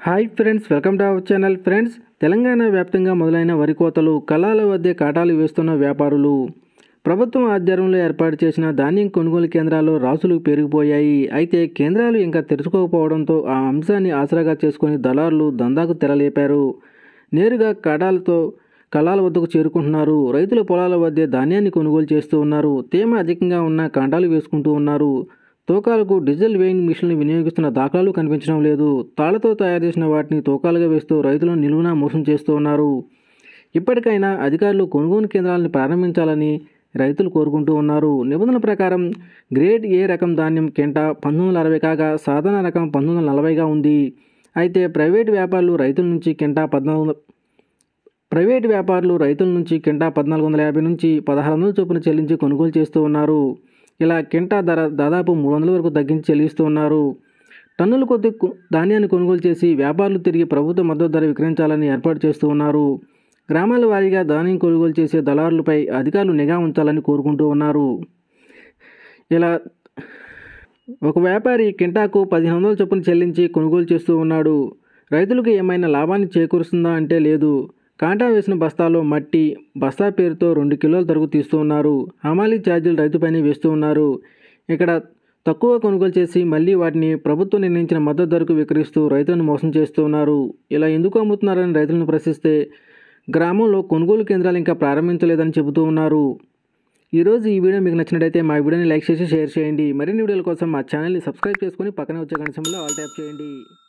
hi friends welcome to our channel friends Telangana వ్యాప్తంగా మొదలైన వరి కోతలు కళాల వద్ద కాటాలు వేస్తున్న వ్యాపారులు ప్రభుత్వం ఆధ్వర్యంలో ఏర్పాటు చేసిన ధాన్యం కొనుగోలు కేంద్రాల్లో రాసులు పెరిగిపోయాయి అయితే కేంద్రాలు ఇంకా తెరుచుకోకపోవడంతో ఆ అంశాన్ని ఆసరాగా చేసుకుని దళారులు దందాకు తెరలేపారు నేరుగా కాటాలతో కళాల వద్దకు చేరుకుంటున్నారు రైతుల పొలాల వద్ద ధాన్యాన్ని కొనుగోలు చేస్తూ ఉన్నారు తేమ అధికంగా ఉన్న కాంటాలు వేసుకుంటూ ఉన్నారు తూకాలకు డీజిల్ వేయింగ్ మిషన్లు వినియోగిస్తున్న దాఖలాలు కనిపించడం లేదు తాళ్లతో తయారు చేసిన వాటిని తూకాలుగా వేస్తూ రైతులను నిలువునా మోసం చేస్తూ ఉన్నారు ఇప్పటికైనా అధికారులు కొనుగోలు కేంద్రాలను ప్రారంభించాలని రైతులు కోరుకుంటూ ఉన్నారు నిబంధనల ప్రకారం గ్రేడ్ ఏ రకం ధాన్యం కింట పంతొమ్మిది వందల అరవై కాగా సాధారణ రకం పంతొమ్మిది వందల నలభైగా ఉంది అయితే ప్రైవేటు వ్యాపారులు రైతుల నుంచి కింట పద్నాలుగు ప్రైవేటు వ్యాపారులు రైతుల నుంచి కింటా పద్నాలుగు వందల యాభై నుంచి పదహారు వందల చొప్పున చెల్లించి కొనుగోలు చేస్తూ ఉన్నారు ఇలా కింటా ధర దాదాపు మూడు వందల వరకు తగ్గించి చెల్లిస్తూ ఉన్నారు టన్నుల కొద్ది కు- ధాన్యాన్ని కొనుగోలు చేసి వ్యాపారులు తిరిగి ప్రభుత్వ మద్దతు ధర విక్రయించాలని ఏర్పాటు చేస్తూ ఉన్నారు గ్రామాల వారీగా ధాన్యం కొనుగోలు చేసే దళారులపై అధికారులు నిఘా ఉంచాలని కోరుకుంటూ ఉన్నారు ఇలా ఒక వ్యాపారి కింటాకు పదిహేను వందల చొప్పున చెల్లించి కొనుగోలు చేస్తూ ఉన్నాడు రైతులకు ఏమైనా లాభాన్ని చేకూరుస్తుందా అంటే లేదు కాంటా వేసిన బస్తాలో మట్టి బస్తా పేరుతో రెండు కిలోల తరుగు తీస్తూ ఉన్నారు హమాలీ ఛార్జీలు రైతుపైన వేస్తూ ఉన్నారు ఇక్కడ తక్కువ కొనుగోలు చేసి మళ్ళీ వాటిని ప్రభుత్వం నిర్ణయించిన మద్దతు ధరకు విక్రయిస్తూ రైతులను మోసం చేస్తూ ఉన్నారు ఇలా ఎందుకు అమ్ముతున్నారని రైతులను ప్రశ్నిస్తే గ్రామంలో కొనుగోలు కేంద్రాలు ఇంకా ప్రారంభించలేదని చెబుతూ ఉన్నారు ఈరోజు ఈ వీడియో మీకు నచ్చినట్టయితే మా వీడియోని లైక్ చేసి షేర్ చేయండి మరిన్ని వీడియోల కోసం మా ఛానల్ని సబ్స్క్రైబ్ చేసుకొని పక్కనే వచ్చే గంట సింబల్లో ఆల్ ట్యాప్ చేయండి